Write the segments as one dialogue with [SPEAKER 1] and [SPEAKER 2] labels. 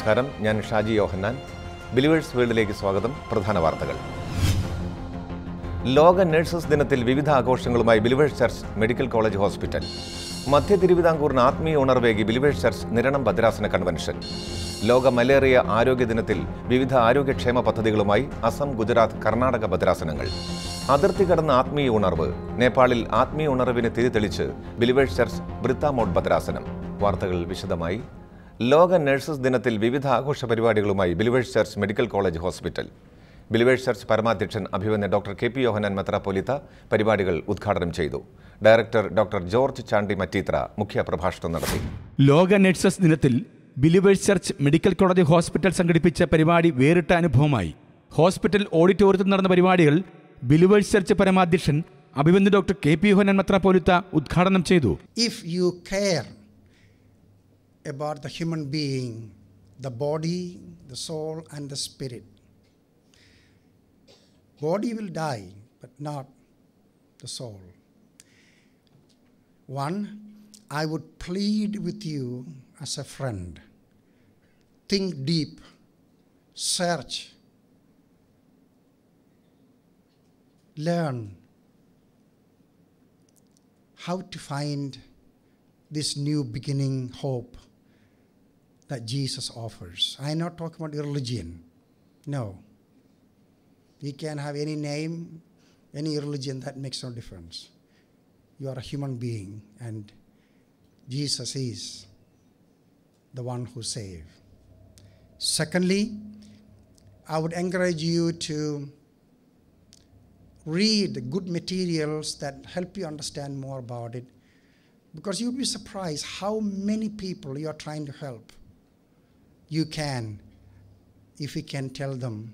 [SPEAKER 1] നമസ്കാരം ഞാൻ ഷാജി യോഹന്നാൻ ബിലിവേഴ്സ് വേൾഡിലേക്ക് സ്വാഗതം പ്രധാന വാർത്തകൾ ലോക നഴ്സസ് ദിനത്തിൽ വിവിധ ആഘോഷങ്ങളുമായി believers church medical college hospital മധ്യ തിരുവിതാംകൂറിന് ആത്മീയ ഉണർവേകി ബിലിവേഴ്സ് ചർച്ച് നിരണം ഭദ്രാസന കൺവെൻഷൻ ലോക മലേറിയ ആരോഗ്യ ദിനത്തിൽ വിവിധ ആരോഗ്യക്ഷേമ പദ്ധതികളുമായി അസം ഗുജറാത്ത് കർണാടക ഭദ്രാസനങ്ങൾ അതിർത്തി കടന്ന ആത്മീയ ഉണർവ് നേപ്പാളിൽ ആത്മീയ ഉണർവിന് തിരിതെളിച്ച് ബിലിവേഴ്സ് ചർച്ച് ബ്രിത്താമോഡ് ഭദ്രാസനം വാർത്തകൾ വിശദമായി ലോക നഴ്സസ് ദിനത്തിൽ വിവിധ ആഘോഷ പരിപാടികളുമായി believers church medical college hospital believers church പരമാധ്യക്ഷൻ അഭിവന്യ ഡോക്ടർ കെ പി യോഹനാൻ മെത്രാപ്പൊലിത്ത പരിപാടികൾ ഉദ്ഘാടനം ചെയ്തു ഡയറക്ടർ ഡോക്ടർ ജോർജ് ചാണ്ടി മറ്റീത്ര മുഖ്യ പ്രഭാഷണം നടത്തി
[SPEAKER 2] ലോക നഴ്സസ് ദിനത്തിൽ believers church medical college hospital സംഘടിപ്പിച്ച പരിപാടി വേറിട്ട അനുഭവമായി ഹോസ്പിറ്റൽ ഓഡിറ്റോറിയത്തിൽ നടന്ന പരിപാടികൾ ബിലിവേഴ്സ് ചർച്ച് പരമാധ്യക്ഷൻ അഭിവന്ദ ഡോക്ടർ കെ പി യോഹനാൻ മെത്രാപ്പൊലിത്ത ഉദ്ഘാടനം ചെയ്തു
[SPEAKER 3] if you care about the human being, the body, the soul, and the spirit, body will die, but not the soul. One, I would plead with you as a friend. Think deep, search, learn how to find this new beginning hope that Jesus offers. I'm not talking about religion. No. You can have any name, any religion, that makes no difference. You are a human being, and Jesus is the one who saves. Secondly, I would encourage you to read good materials that help you understand more about it because you'll be surprised how many people you are trying to help. You can, if you can tell them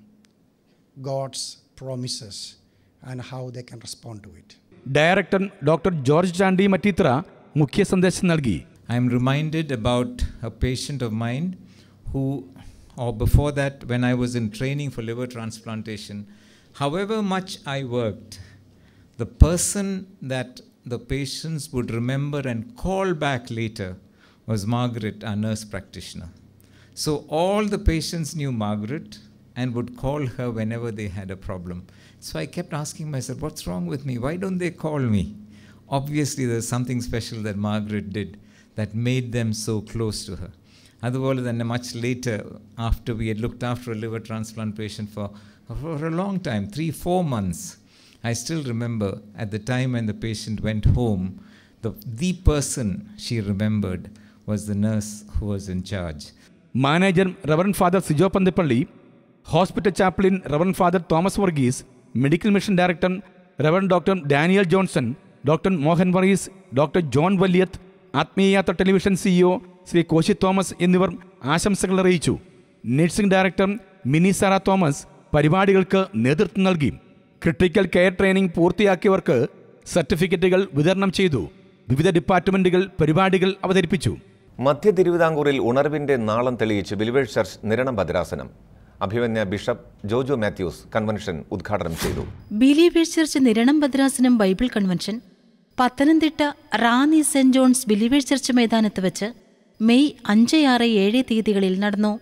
[SPEAKER 3] God's promises and how they can respond to it.
[SPEAKER 2] Director doctor George Chandy മറ്റീത്ര മുഖ്യ സന്ദേശം നൽകി
[SPEAKER 4] I am reminded about a patient of mine who, or before that, when I was in training for liver transplantation, however much I worked, the person that the patients would remember and call back later was Margaret, our nurse practitioner. So all the patients knew Margaret and would call her whenever they had a problem. So I kept asking myself, what's wrong with me? Why don't they call me? Obviously, there's something special that Margaret did that made them so close to her. അതുപോലെ തന്നെ much later, after we had looked after a liver transplant patient for, for a long time, three, four months, I still remember at the time when the patient went home, the, the person she remembered was the nurse who was in charge.
[SPEAKER 2] Manager reverend father Sijo Panthipally hospital chaplain reverend father Thomas Varghese medical mission director reverend doctor Daniel Johnson doctor Mohan Varghese doctor John Valiyath ആത്മീയയാത്ര television CEO Shri Koshy Thomas എന്നിവർ ആശംസകൾ അറിയിച്ചു nursing director Mini Sara Thomas പരിപാടികൾക്ക് നേതൃത്വം നൽകി critical care training പൂർത്തിയാക്കിയവർക്ക് സർട്ടിഫിക്കറ്റുകൾ വിതരണം ചെയ്തു വിവിധ ഡിപ്പാർട്ട്മെന്റുകൾ പരിപാടികൾ അവതരിപ്പിച്ചു
[SPEAKER 1] മധ്യ തിരുവിതാംകൂറിൽ ഉണർവിന്റെ നാളം തെളിയിച്ച് ബിലിവേഴ്സ് ചർച്ച് നിരണം ഭദ്രാസനം അഭിമന്യ ബിഷപ്പ് ജോജോ മാത്യൂസ് കൺവെൻഷൻ ഉദ്ഘാടനം ചെയ്തു
[SPEAKER 5] ബിലീവേഴ്സ് ചർച്ച് നിരണം ഭദ്രാസനം Bible convention Pathanamthitta Ranni saint John's believers church മൈതാനത്ത് വെച്ച് മെയ് അഞ്ച് ആറ് ഏഴ് തീയതികളിൽ നടന്നു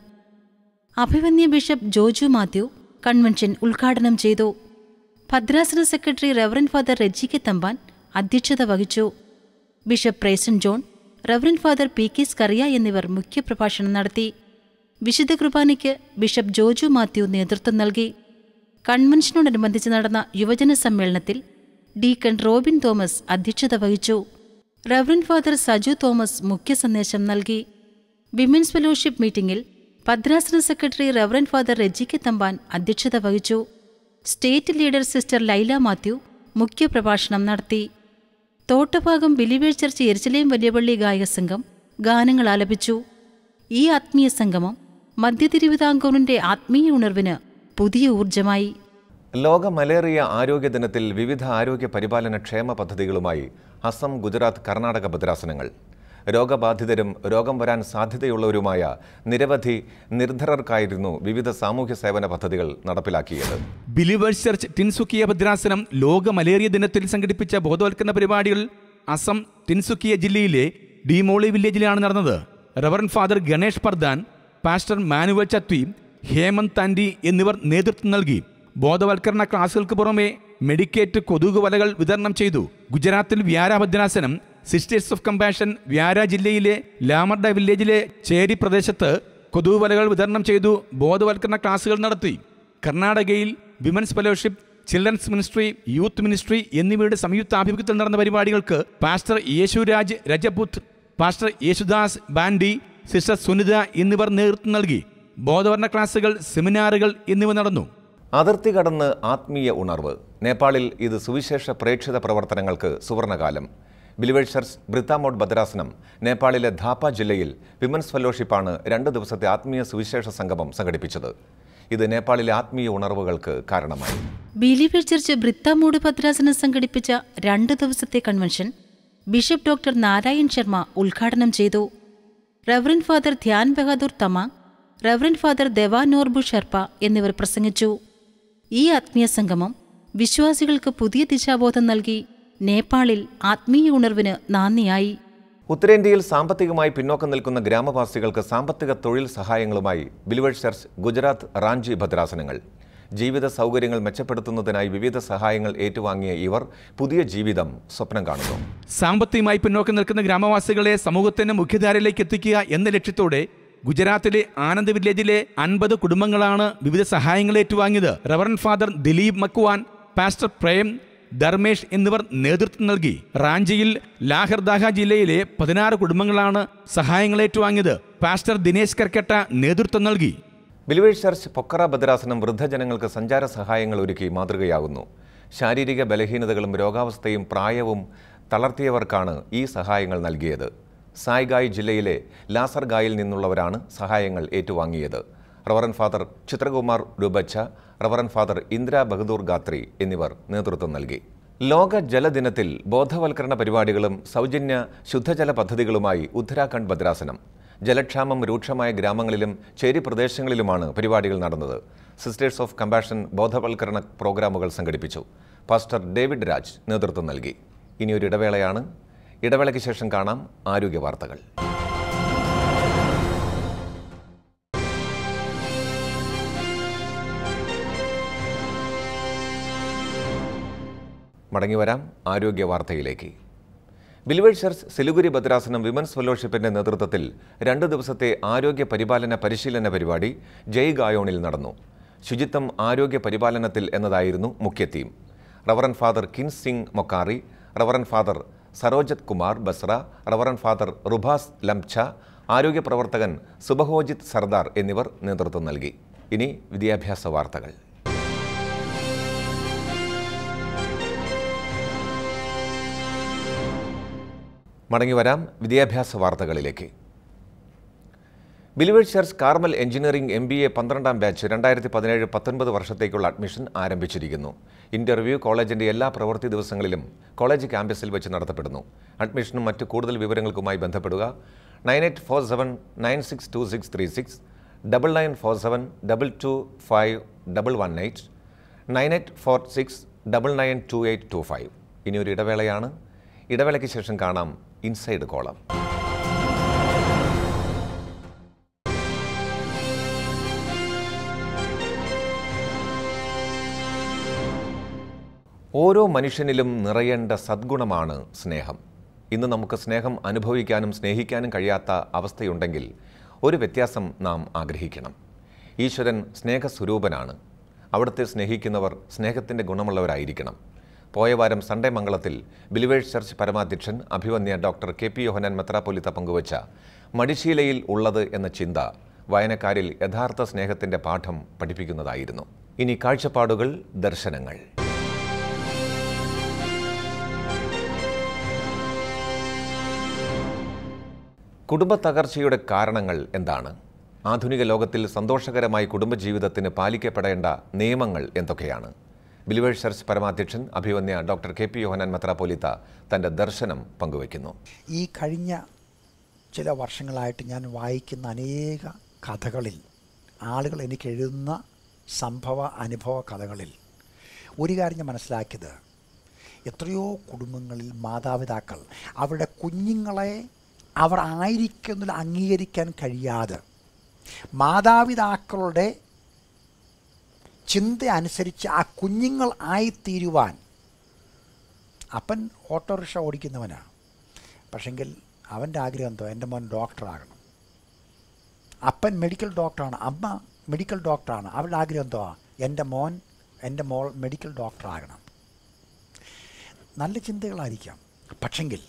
[SPEAKER 5] അഭിവന്യ ബിഷപ്പ് ജോജു മാത്യു കൺവെൻഷൻ ഉദ്ഘാടനം ചെയ്തു ഭദ്രാസന secretary reverend father Reji K Thampan അധ്യക്ഷത വഹിച്ചു ബിഷപ്പ് പ്രേസൻ John reverend father P K Scaria എന്നിവർ മുഖ്യപ്രഭാഷണം നടത്തി വിശുദ്ധ കുർബാനയ്ക്ക് ബിഷപ്പ് ജോജു മാത്യു നേതൃത്വം നൽകി കൺവെൻഷനോടനുബന്ധിച്ച് നടന്ന യുവജന സമ്മേളനത്തിൽ ഡീക്കൺ റോബിൻ തോമസ് അധ്യക്ഷത വഹിച്ചു റവറൻ ഫാദർ സജു തോമസ് മുഖ്യ സന്ദേശം നൽകി വിമൻസ് ഫെലോഷിപ്പ് മീറ്റിംഗിൽ ഭദ്രാസന secretary reverend father Reji K Thampan അധ്യക്ഷത വഹിച്ചു state leader sister Laila Mathew മുഖ്യപ്രഭാഷണം നടത്തി തോട്ടഭാഗം ബിലിവേഴ്സ് ചർച്ച് എരിശിലേം വലിയപള്ളി ഗായക സംഘം ഗാനങ്ങൾ ആലപിച്ചു ഈ ആത്മീയ സംഗമം മധ്യ തിരുവിതാംകൂറിന്റെ ആത്മീയ ഉണർവിന് പുതിയ ഊർജമായി
[SPEAKER 1] ലോക മലേറിയ ആരോഗ്യ ദിനത്തിൽ വിവിധ ആരോഗ്യ പരിപാലന ക്ഷേമ പദ്ധതികളുമായി അസം ഗുജറാത്ത് കർണാടക ഭദ്രാസനങ്ങൾ രോഗബാധിതരും രോഗം വരാൻ സാധ്യതയുള്ളവരുമായ നിരവധി നിർധരർക്കായിരുന്നു വിവിധ സാമൂഹ്യ സേവന പദ്ധതികൾ നടപ്പിലാക്കിയത്
[SPEAKER 2] ബിലിവേഴ്സ് ചർച്ച് ടിൻസുക്കിയ ഭദ്രാസനം ലോക മലേറിയ ദിനത്തിൽ സംഘടിപ്പിച്ച ബോധവൽക്കരണ പരിപാടികൾ അസം ടിൻസുക്കിയ ജില്ലയിലെ ഡിമോളി വില്ലേജിലാണ് നടന്നത് reverend father Ganesh Pardhan pastor Manuel Chatvi Hemant Tandi എന്നിവർ നേതൃത്വം നൽകി ബോധവൽക്കരണ ക്ലാസുകൾക്ക് പുറമെ മെഡിക്കേറ്റ് കൊതുക് വലകൾ വിതരണം ചെയ്തു ഗുജറാത്തിൽ വ്യാരാഭദ്രാസനം സിസ്റ്റേഴ്സ് ഓഫ് കമ്പാഷൻ വ്യാര ജില്ലയിലെ ലാമർഡ വില്ലേജിലെ ചേരി പ്രദേശത്ത് കൊതുക് വലകൾ വിതരണം ചെയ്തു ബോധവൽക്കരണ ക്ലാസുകൾ നടത്തി കർണാടകയിൽ women's fellowship children's ministry youth ministry എന്നിവയുടെ സംയുക്ത ആഭിമുഖ്യത്തിൽ നടന്ന പരിപാടികൾക്ക് pastor Yesuraj Rajput pastor Yesudas Bandi sister Sunita എന്നിവർ നേതൃത്വം നൽകി ബോധവരണ ക്ലാസുകൾ സെമിനാറുകൾ എന്നിവ നടന്നു
[SPEAKER 1] അതിർത്തി കടന്ന് ആത്മീയ ഉണർവ് നേപ്പാളിൽ ഇത് സുവിശേഷ പ്രേക്ഷിത പ്രവർത്തനങ്ങൾക്ക് സുവർണകാലം ബിലിവേഴ്സ് ചർച്ച് ബ്രിത്താമോഡ് ഭദ്രാസനം നേപ്പാളിലെ ധാപ്പ ജില്ലയിൽ വിമൻസ് ഫെലോഷിപ്പാണ് രണ്ട് ദിവസത്തെ ആത്മീയ സുവിശേഷ സംഗമം സംഘടിപ്പിച്ചത് ഇത് നേപ്പാളിലെ ആത്മീയ ഉണർവുകൾക്ക് കാരണമായി
[SPEAKER 5] ബിലീവർ ചർച്ച് ബ്രിത്താമൂട് ഭദ്രാസനം സംഘടിപ്പിച്ച രണ്ട് ദിവസത്തെ convention bishop doctor Narayan Sharma ഉദ്ഘാടനം ചെയ്തു reverend father Dhyan Bahadur Tama reverend father Devanorbu Sherpa എന്നിവർ പ്രസംഗിച്ചു ഈ ആത്മീയ സംഗമം വിശ്വാസികൾക്ക് പുതിയ ദിശാബോധം നൽകി നേപ്പാളിൽ ആത്മീയ ഉണർവിന് നാന്ദിയായി
[SPEAKER 1] ഉത്തരേന്ത്യയിൽ സാമ്പത്തികമായി പിന്നോക്കം നിൽക്കുന്ന ഗ്രാമവാസികൾക്ക് സാമ്പത്തിക തൊഴിൽ സഹായങ്ങളുമായി ബിലിവേഴ്സ് ചർച്ച് ഗുജറാത്ത് റാഞ്ചി ഭദ്രാസനങ്ങൾ ജീവിത സൗകര്യങ്ങൾ മെച്ചപ്പെടുത്തുന്നതിനായി വിവിധ സഹായങ്ങൾ ഏറ്റുവാങ്ങിയ ഇവർ പുതിയ ജീവിതം സ്വപ്നം കാണുന്നു
[SPEAKER 2] സാമ്പത്തികമായി പിന്നോക്കം നിൽക്കുന്ന ഗ്രാമവാസികളെ സമൂഹത്തിന്റെ മുഖ്യധാരയിലേക്ക് എത്തിക്കുക എന്ന ലക്ഷ്യത്തോടെ ഗുജറാത്തിലെ ആനന്ദ് വില്ലേജിലെ അൻപത് കുടുംബങ്ങളാണ് വിവിധ സഹായങ്ങൾ ഏറ്റുവാങ്ങിയത് reverend father Dileep Makwan pastor Prem Dharmesh എന്നിവർ നേതൃത്വം നൽകി റാഞ്ചിയിൽ ലാഹർദാഹ ജില്ലയിലെ പതിനാറ് കുടുംബങ്ങളാണ് സഹായങ്ങൾ ഏറ്റുവാങ്ങിയത് പാസ്റ്റർ ദിനേശ് കർക്കട്ട നേതൃത്വം നൽകി
[SPEAKER 1] ബിലിവേഴ്സ് ചർച്ച് പൊക്കറ ഭദ്രാസനം വൃദ്ധജനങ്ങൾക്ക് സഞ്ചാര സഹായങ്ങൾ ഒരുക്കി മാതൃകയാകുന്നു ശാരീരിക ബലഹീനതകളും രോഗാവസ്ഥയും പ്രായവും തളർത്തിയവർക്കാണ് ഈ സഹായങ്ങൾ നൽകിയത് സായ്ഗായ് ജില്ലയിലെ ലാസർഗായിൽ നിന്നുള്ളവരാണ് സഹായങ്ങൾ ഏറ്റുവാങ്ങിയത് reverend father Chitrakumar Rubacha reverend father Indira Bahadur Gathri എന്നിവർ നേതൃത്വം നൽകി ലോക ജലദിനത്തിൽ ബോധവൽക്കരണ പരിപാടികളും സൗജന്യ ശുദ്ധജല പദ്ധതികളുമായി ഉത്തരാഖണ്ഡ് ഭദ്രാസനം ജലക്ഷാമം രൂക്ഷമായ ഗ്രാമങ്ങളിലും ചേരി പ്രദേശങ്ങളിലുമാണ് പരിപാടികൾ നടന്നത് സിസ്റ്റേഴ്സ് ഓഫ് കമ്പാഷൻ ബോധവൽക്കരണ പ്രോഗ്രാമുകൾ സംഘടിപ്പിച്ചു പാസ്റ്റർ ഡേവിഡ് രാജ് നേതൃത്വം നൽകി ഇനിയൊരു ഇടവേളയാണ് ഇടവേളയ്ക്ക് ശേഷം കാണാം ആരോഗ്യ വാർത്തകൾ മടങ്ങിവരാം ആരോഗ്യ വാർത്തയിലേക്ക് ബിലിവേഴ്സ് ചർച്ച് സിലുഗുരി ഭദ്രാസനം വിമൻസ് ഫെലോഷിപ്പിന്റെ നേതൃത്വത്തിൽ രണ്ട് ദിവസത്തെ ആരോഗ്യ പരിപാലന പരിശീലന പരിപാടി ജയ് ഗായോണിൽ നടന്നു ശുചിത്വം ആരോഗ്യ പരിപാലനത്തിൽ എന്നതായിരുന്നു മുഖ്യ theme reverend father Kins Singh Mokkari reverend father Sarojat Kumar Basra reverend father Rubhas Lamchha ആരോഗ്യ പ്രവർത്തകൻ സുബഹോജിത് സർദാർ എന്നിവർ നേതൃത്വം നൽകി ഇനി വിദ്യാഭ്യാസ വാർത്തകൾ മടങ്ങിവരാം വിദ്യാഭ്യാസ വാർത്തകളിലേക്ക് believers church Carmel engineering M B A പന്ത്രണ്ടാം ബാച്ച് രണ്ടായിരത്തി പതിനേഴ് പത്തൊൻപത് വർഷത്തേക്കുള്ള അഡ്മിഷൻ ആരംഭിച്ചിരിക്കുന്നു ഇന്റർവ്യൂ കോളേജിന്റെ എല്ലാ പ്രവൃത്തി ദിവസങ്ങളിലും കോളേജ് ക്യാമ്പസിൽ വെച്ച് നടത്തപ്പെടുന്നു അഡ്മിഷനും മറ്റ് കൂടുതൽ വിവരങ്ങൾക്കുമായി ബന്ധപ്പെടുക nine eight four seven nine six two six three six double nine four seven double two five double one eight nine eight four six double nine two eight two five ഇനി ഒരു ഇടവേളയാണ് ഇടവേളയ്ക്ക് ശേഷം കാണാം ഇൻസൈഡ് കോളം ഓരോ മനുഷ്യനിലും നിറയേണ്ട സദ്ഗുണമാണ് സ്നേഹം ഇന്ന് നമുക്ക് സ്നേഹം അനുഭവിക്കാനും സ്നേഹിക്കാനും കഴിയാത്ത അവസ്ഥയുണ്ടെങ്കിൽ ഒരു വ്യത്യാസം നാം ആഗ്രഹിക്കണം ഈശ്വരൻ സ്നേഹസ്വരൂപനാണ് അവിടുത്തെ സ്നേഹിക്കുന്നവർ സ്നേഹത്തിൻ്റെ ഗുണമുള്ളവരായിരിക്കണം പോയ വാരം സൺഡേ മംഗളത്തിൽ ബിലിവേഴ്സ് ചർച്ച് പരമാധ്യക്ഷൻ അഭിവന്യ ഡോക്ടർ കെ പി യോഹനാൻ മെത്രാപ്പൊലിത്ത പങ്കുവച്ച മടിശീലയിൽ ഉള്ളത് എന്ന ചിന്ത വായനക്കാരിൽ യഥാർത്ഥ സ്നേഹത്തിൻ്റെ പാഠം പഠിപ്പിക്കുന്നതായിരുന്നു ഇനി കാഴ്ചപ്പാടുകൾ ദർശനങ്ങൾ കുടുംബ തകർച്ചയുടെ കാരണങ്ങൾ എന്താണ് ആധുനിക ലോകത്തിൽ സന്തോഷകരമായി കുടുംബജീവിതത്തിന് പാലിക്കപ്പെടേണ്ട നിയമങ്ങൾ എന്തൊക്കെയാണ് ബിലിവേഴ്സ് ചർച്ച് പരമാധ്യക്ഷൻ അഭിവന്യ ഡോക്ടർ കെ പി യോഹനാൻ മെത്രാപ്പൊലിത്ത തന്റെ ദർശനം പങ്കുവയ്ക്കുന്നു
[SPEAKER 6] ഈ കഴിഞ്ഞ ചില വർഷങ്ങളായിട്ട് ഞാൻ വായിക്കുന്ന അനേക കഥകളിൽ ആളുകൾ എനിക്ക് എഴുതുന്ന സംഭവ അനുഭവ കഥകളിൽ ഒരു കാര്യം ഞാൻ മനസ്സിലാക്കിയത് എത്രയോ കുടുംബങ്ങളിൽ മാതാപിതാക്കൾ അവരുടെ കുഞ്ഞുങ്ങളെ അവർ ആയിരിക്കുന്നതിൽ അംഗീകരിക്കാൻ കഴിയാതെ മാതാപിതാക്കളുടെ ചിന്ത അനുസരിച്ച് ആ കുഞ്ഞുങ്ങൾ ആയിത്തീരുവാൻ അപ്പൻ ഓട്ടോറിക്ഷ ഓടിക്കുന്നവനാണ് പക്ഷെങ്കിൽ അവൻ്റെ ആഗ്രഹം എന്തോ എൻ്റെ മോൻ ഡോക്ടറാകണം അപ്പൻ മെഡിക്കൽ ഡോക്ടറാണ് അമ്മ മെഡിക്കൽ ഡോക്ടറാണ് അവളുടെ ആഗ്രഹം എന്തോ എൻ്റെ മോൻ എൻ്റെ മോൾ മെഡിക്കൽ ഡോക്ടറാകണം നല്ല ചിന്തകളായിരിക്കാം പക്ഷെങ്കിൽ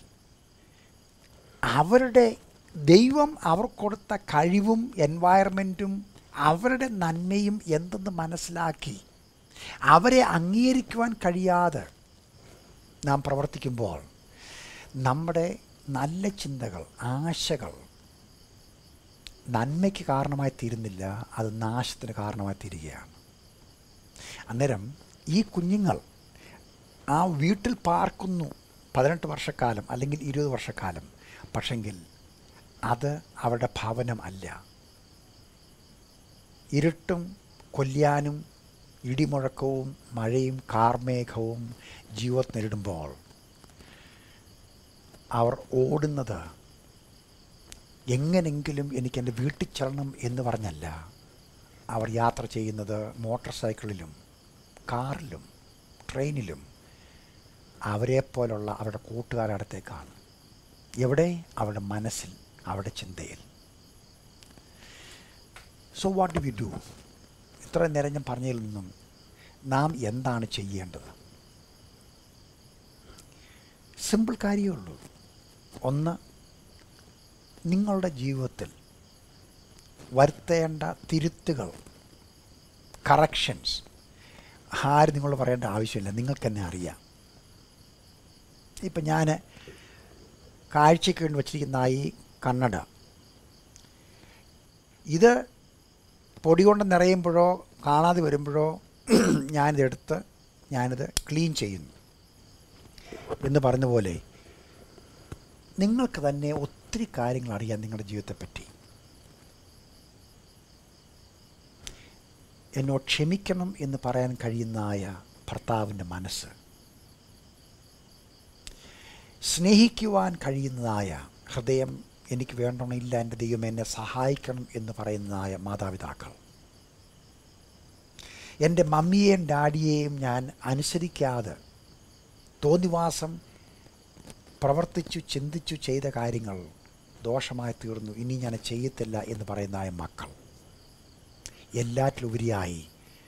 [SPEAKER 6] അവരുടെ ദൈവം അവർ കൊടുത്ത കഴിവും എൻവയറമെൻറ്റും അവരുടെ നന്മയും എന്തെന്ന് മനസ്സിലാക്കി അവരെ അംഗീകരിക്കുവാൻ കഴിയാതെ നാം പ്രവർത്തിക്കുമ്പോൾ നമ്മുടെ നല്ല ചിന്തകൾ ആശകൾ നന്മയ്ക്ക് കാരണമായി തീരുന്നില്ല അത് നാശത്തിന് കാരണമായി തീരുകയാണ് അന്നേരം ഈ കുഞ്ഞുങ്ങൾ ആ വീട്ടിൽ പാർക്കുന്നു പതിനെട്ട് വർഷക്കാലം അല്ലെങ്കിൽ ഇരുപത് വർഷക്കാലം പക്ഷെങ്കിൽ അത് അവരുടെ ഭവനം അല്ല ഇരുട്ടും കൊല്ലാനും ഇടിമുഴക്കവും മഴയും കാർമേഘവും ജീവിതത്തിൽ നേരിടുമ്പോൾ അവർ ഓടുന്നത് എങ്ങനെങ്കിലും എനിക്ക് എൻ്റെ വീട്ടിൽ ചെല്ലണം എന്ന് പറഞ്ഞല്ല അവർ യാത്ര ചെയ്യുന്നത് മോട്ടോർ സൈക്കിളിലും കാറിലും ട്രെയിനിലും അവരെപ്പോലുള്ള അവരുടെ കൂട്ടുകാരുടെ അടുത്തേക്കാണ് എവിടെ അവരുടെ മനസ്സിൽ അവരുടെ ചിന്തയിൽ so what do we do ഇത്ര നേരം ഞാൻ പറഞ്ഞതിൽ നിന്നും നാം എന്താണ് ചെയ്യേണ്ടത് സിമ്പിൾ കാര്യമേ ഉള്ളൂ ഒന്ന് നിങ്ങളുടെ ജീവിതത്തിൽ വരുത്തേണ്ട തിരുത്തുകൾ കറക്ഷൻസ് ആരും നിങ്ങൾ പറയേണ്ട ആവശ്യമില്ല നിങ്ങൾക്ക് തന്നെ അറിയാം ഇപ്പം ഞാൻ കാഴ്ചയ്ക്ക് വേണ്ടി വച്ചിരിക്കുന്ന ഈ കണ്ണട ഇത് പൊടി കൊണ്ട് നിറയുമ്പോഴോ കാണാതെ വരുമ്പോഴോ ഞാനിതെടുത്ത് ഞാനിത് ക്ലീൻ ചെയ്യുന്നു എന്ന് പറഞ്ഞ പോലെ നിങ്ങൾക്ക് തന്നെ ഒത്തിരി കാര്യങ്ങൾ അറിയാം നിങ്ങളുടെ ജീവിതത്തെപ്പറ്റി എന്നോട് ക്ഷമിക്കണം എന്ന് പറയാൻ കഴിയുന്നതായ ഭർത്താവിൻ്റെ മനസ്സ് സ്നേഹിക്കുവാൻ കഴിയുന്നതായ ഹൃദയം എനിക്ക് വേണ്ടണില്ല എൻ്റെ ദൈവം എന്നെ സഹായിക്കണം എന്ന് പറയുന്നതായ മാതാപിതാക്കൾ എൻ്റെ മമ്മിയെയും ഡാഡിയെയും ഞാൻ അനുസരിക്കാതെ തോന്നിവാസം പ്രവർത്തിച്ചു ചിന്തിച്ചു ചെയ്ത കാര്യങ്ങൾ ദോഷമായി തീർന്നു ഇനി ഞാൻ ചെയ്യത്തില്ല എന്ന് പറയുന്നതായ മക്കൾ എല്ലാറ്റിലുപരിയായി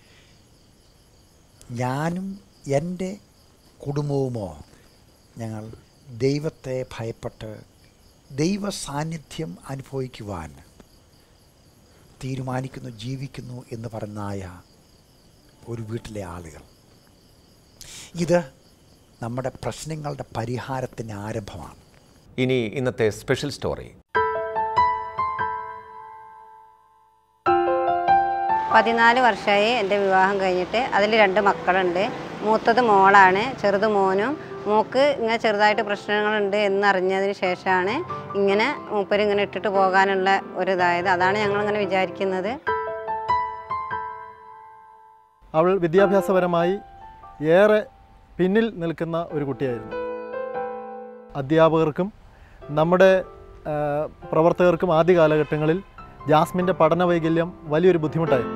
[SPEAKER 6] ഞാനും എൻ്റെ കുടുംബവുമോ ഞങ്ങൾ ദൈവത്തെ ഭയപ്പെട്ട് ദൈവ സാന്നിധ്യം അനുഭവിക്കുവാൻ തീരുമാനിക്കുന്നു ജീവിക്കുന്നു എന്ന് പറയുന്നതായ ഒരു വീട്ടിലെ ആളുകൾ ഇത് നമ്മുടെ പ്രശ്നങ്ങളുടെ പരിഹാരത്തിന് ആരംഭമാണ്
[SPEAKER 1] ഇനി ഇന്നത്തെ സ്പെഷ്യൽ സ്റ്റോറി
[SPEAKER 7] പതിനാല് വർഷമായി എൻ്റെ വിവാഹം കഴിഞ്ഞിട്ട് അതിൽ രണ്ട് മക്കളുണ്ട് മൂത്തത് മോളാണ് ചെറുത് മോനും മോക്ക് ഇങ്ങനെ ചെറുതായിട്ട് പ്രശ്നങ്ങളുണ്ട് എന്നറിഞ്ഞതിന് ശേഷമാണ് ഇങ്ങനെ മൂപ്പര് ഇങ്ങനെ ഇട്ടിട്ട് പോകാനുള്ള ഒരു ഇതായത് അതാണ് ഞങ്ങളിങ്ങനെ വിചാരിക്കുന്നത്
[SPEAKER 8] അവൾ വിദ്യാഭ്യാസപരമായി ഏറെ പിന്നിൽ നിൽക്കുന്ന ഒരു കുട്ടിയായിരുന്നു അധ്യാപകർക്കും നമ്മുടെ ആ, പ്രവർത്തകർക്കും ആദ്യ കാലഘട്ടങ്ങളിൽ ജാസ്മിൻ്റെ പഠന വൈകല്യം വലിയൊരു ബുദ്ധിമുട്ടായിരുന്നു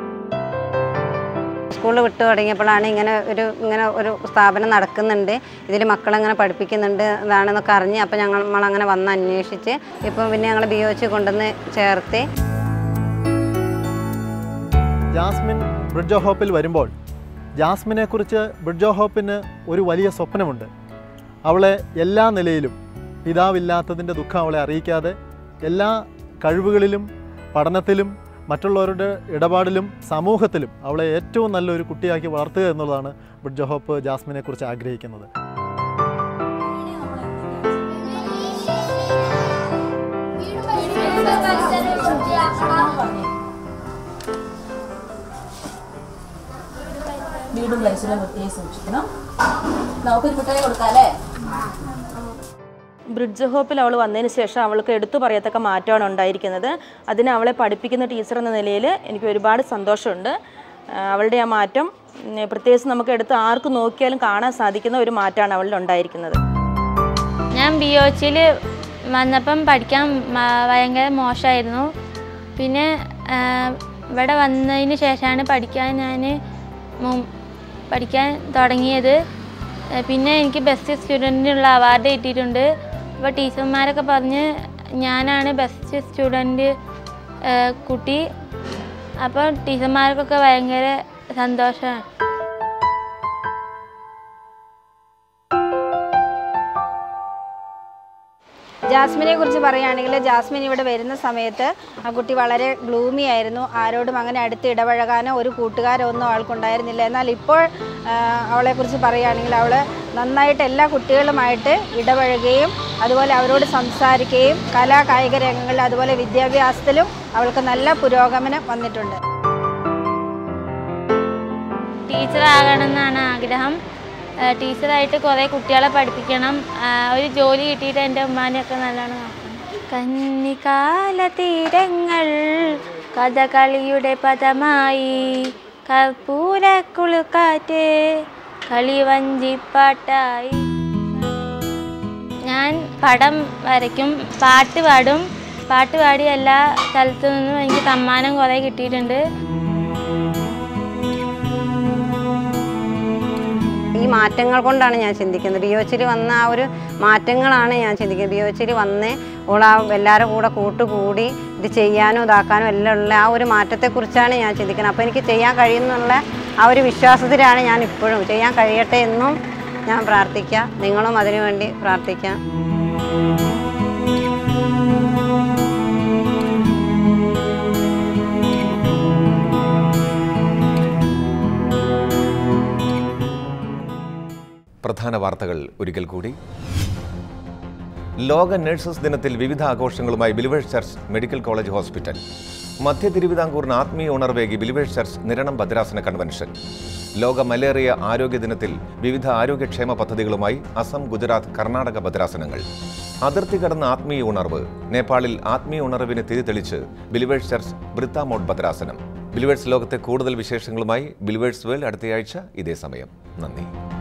[SPEAKER 7] സ്കൂളിൽ വിട്ടു തുടങ്ങിയപ്പോഴാണ് ഇങ്ങനെ ഒരു ഇങ്ങനെ ഒരു സ്ഥാപനം നടക്കുന്നുണ്ട് ഇതിൽ മക്കളെങ്ങനെ പഠിപ്പിക്കുന്നുണ്ട് ഇതാണെന്നൊക്കെ അറിഞ്ഞ് അപ്പോൾ ഞങ്ങൾ നമ്മളങ്ങനെ വന്ന് അന്വേഷിച്ച് ഇപ്പം പിന്നെ ഞങ്ങൾ ബി ഒ എച്ച് കൊണ്ടുവന്ന് ചേർത്ത്
[SPEAKER 8] ജാസ്മിൻ ബ്രിഡ്ജ് ഓഫ് ഹോപ്പിൽ വരുമ്പോൾ ജാസ്മിനെക്കുറിച്ച് ബ്രിഡ്ജ് ഓഫ് ഹോപ്പിന് ഒരു വലിയ സ്വപ്നമുണ്ട് അവളെ എല്ലാ നിലയിലും പിതാവില്ലാത്തതിൻ്റെ ദുഃഖം അവളെ അറിയിക്കാതെ എല്ലാ കഴിവുകളിലും പഠനത്തിലും മറ്റുള്ളവരുടെ ഇടപാടിലും സമൂഹത്തിലും അവളെ ഏറ്റവും നല്ലൊരു കുട്ടിയാക്കി വളർത്തുക എന്നുള്ളതാണ് ബ്രിഡ്ജ് ഓഫ് ഹോപ്പ് ജാസ്മിനെക്കുറിച്ച് ആഗ്രഹിക്കുന്നത്
[SPEAKER 9] വീടും പരിസരവും വൃത്തിയായി സൂക്ഷിക്കണം നമുക്കൊരു മിഠായി കൊടുക്കാല്ലേ
[SPEAKER 10] ബ്രിഡ്ജ് ഹോപ്പിൽ അവൾ വന്നതിന് ശേഷം അവൾക്ക് എടുത്തു പറയത്തക്ക മാറ്റമാണ് ഉണ്ടായിരിക്കുന്നത് അതിന് അവളെ പഠിപ്പിക്കുന്ന ടീച്ചർ എന്ന നിലയിൽ എനിക്ക് ഒരുപാട് സന്തോഷമുണ്ട് ആ, അവളുടെ ആ മാറ്റം ഉം, പ്രത്യേകിച്ച് നമുക്ക് എടുത്ത് ആർക്ക് നോക്കിയാലും കാണാൻ സാധിക്കുന്ന ഒരു മാറ്റമാണ് അവളിൽ ഉണ്ടായിരിക്കുന്നത്
[SPEAKER 11] ഞാൻ ബി ഒച്ചിൽ വന്നപ്പം പഠിക്കാൻ മ- ഭയങ്കര മോശമായിരുന്നു പിന്നെ ആ, ഇവിടെ വന്നതിന് ശേഷമാണ് പഠിക്കാൻ ഞാൻ പഠിക്കാൻ തുടങ്ങിയത് ആ, പിന്നെ എനിക്ക് ബെസ്റ്റ് സ്റ്റുഡൻറ്റിനുള്ള അവാർഡ് കിട്ടിയിട്ടുണ്ട് അപ്പോൾ ടീച്ചർമാരൊക്കെ പറഞ്ഞ് ഞാനാണ് ബെസ്റ്റ് സ്റ്റുഡൻറ്റ് കുട്ടി അപ്പോൾ ടീച്ചർമാർക്കൊക്കെ ഭയങ്കര സന്തോഷമാണ്
[SPEAKER 12] ജാസ്മിനെ കുറിച്ച് പറയുകയാണെങ്കിൽ ജാസ്മിൻ ഇവിടെ വരുന്ന സമയത്ത് ആ കുട്ടി വളരെ ഗ്ലൂമി ആയിരുന്നു ആരോടും അങ്ങനെ അടുത്ത് ഇടപഴകാനോ ഒരു കൂട്ടുകാരോ ഒന്നും അവൾക്കുണ്ടായിരുന്നില്ല എന്നാൽ ഇപ്പോൾ ആ, അവളെക്കുറിച്ച് പറയുകയാണെങ്കിൽ അവൾ നന്നായിട്ട് എല്ലാ കുട്ടികളുമായിട്ട് ഇടപഴകുകയും അതുപോലെ അവരോട് സംസാരിക്കുകയും കലാ കായിക രംഗങ്ങളിൽ അതുപോലെ വിദ്യാഭ്യാസത്തിലും അവൾക്ക് നല്ല പുരോഗമനം വന്നിട്ടുണ്ട്
[SPEAKER 11] ടീച്ചറാകണം എന്നാണ് ആഗ്രഹം ആ, ടീച്ചറായിട്ട് കുറേ കുട്ടികളെ പഠിപ്പിക്കണം ആ, ഒരു ജോലി കിട്ടിയിട്ട് എൻ്റെ ഉമ്മാനെയൊക്കെ നല്ലോണം നോക്കണം കന്നിക്കാല തീരങ്ങൾ കഥകളിയുടെ പദമായി കർപ്പൂരക്കുളുക്കാറ്റ് കളിവഞ്ചിപ്പാട്ടായി ഞാൻ പടം വരയ്ക്കും പാട്ട് പാടും പാട്ട് പാടി എല്ലാ സ്ഥലത്തു നിന്നും എനിക്ക് സമ്മാനം കുറേ കിട്ടിയിട്ടുണ്ട്
[SPEAKER 7] ഈ മാറ്റങ്ങൾ കൊണ്ടാണ് ഞാൻ ചിന്തിക്കുന്നത് ബിയോച്ചിരി വന്ന ആ ഒരു മാറ്റങ്ങളാണ് ഞാൻ ചിന്തിക്കുന്നത് ബിയോച്ചിരി വന്ന് ഓൾ ആ എല്ലാവരും കൂടെ കൂട്ടുകൂടി ഇത് ചെയ്യാനും ഇതാക്കാനും എല്ലാം ഉള്ള ആ ഒരു മാറ്റത്തെക്കുറിച്ചാണ് ഞാൻ ചിന്തിക്കുന്നത് അപ്പോൾ എനിക്ക് ചെയ്യാൻ കഴിയുന്നുള്ള ആ ഒരു വിശ്വാസത്തിലാണ് ഞാൻ ഇപ്പോഴും ചെയ്യാൻ കഴിയട്ടെ എന്നും ഞാൻ പ്രാർത്ഥിക്കാം നിങ്ങളും അതിനുവേണ്ടി പ്രാർത്ഥിക്കാം
[SPEAKER 1] പ്രധാന വാർത്തകൾ ഒരിക്കൽ കൂടി ലോക നഴ്സസ് ദിനത്തിൽ വിവിധ ആഘോഷങ്ങളുമായി believers church medical college hospital മധ്യ തിരുവിതാംകൂറിന് ആത്മീയ ഉണർവേകി ബിലിവേഴ്സ് ചർച്ച് നിരണം ഭദ്രാസന കൺവെൻഷൻ ലോക മലേറിയ ആരോഗ്യ ദിനത്തിൽ വിവിധ ആരോഗ്യക്ഷേമ പദ്ധതികളുമായി അസം ഗുജറാത്ത് കർണാടക ഭദ്രാസനങ്ങൾ അതിർത്തി കടന്ന ആത്മീയ ഉണർവ് നേപ്പാളിൽ ആത്മീയ ഉണർവിന് തിരിതെളിച്ച് ബിലിവേഴ്സ് ചർച്ച് ബ്രിത്താമോഡ് ഭദ്രാസനം ബിലിവേഴ്സ് ലോകത്തെ കൂടുതൽ വിശേഷങ്ങളുമായി ബിലിവേഴ്സ് വേൾഡ് അടുത്തയാഴ്ച ഇതേ സമയം നന്ദി